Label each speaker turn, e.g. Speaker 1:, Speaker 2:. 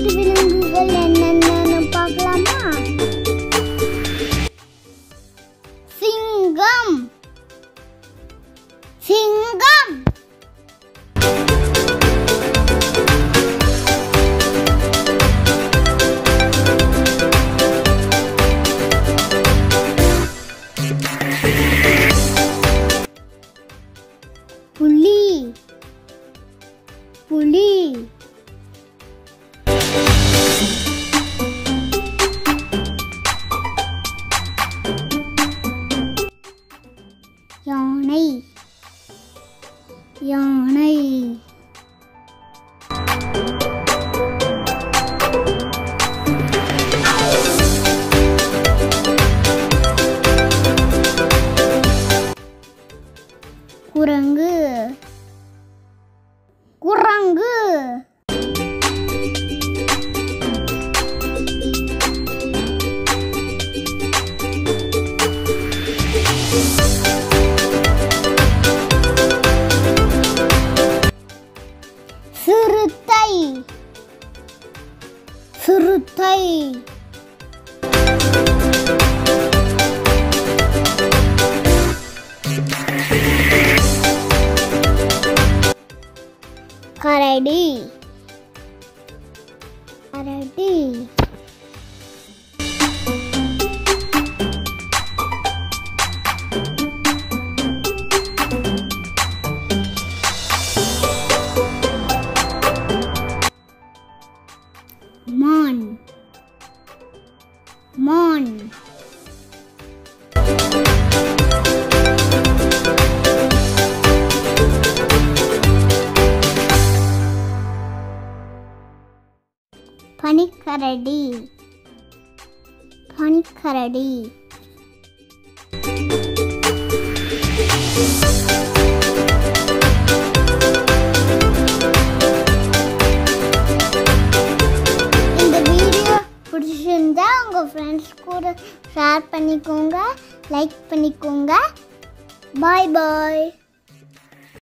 Speaker 1: காட்டு விலங்குகள் என்னென்னு பார்க்கலாமா சிங்கம் சிங்கம் புலி புலி யானை யானை குரங்கு குரங்கு சிறுத்தை சிறுத்தை கரடி கரடி மான் மான் பனிக்கரடி பனிக்கரடி இந்த வீடியோ பிடிச்சிருந்தா உங்கள் ஃப்ரெண்ட்ஸ் கூட ஷேர் பண்ணிக்கோங்க லைக் பண்ணிக்கோங்க பாய் பாய்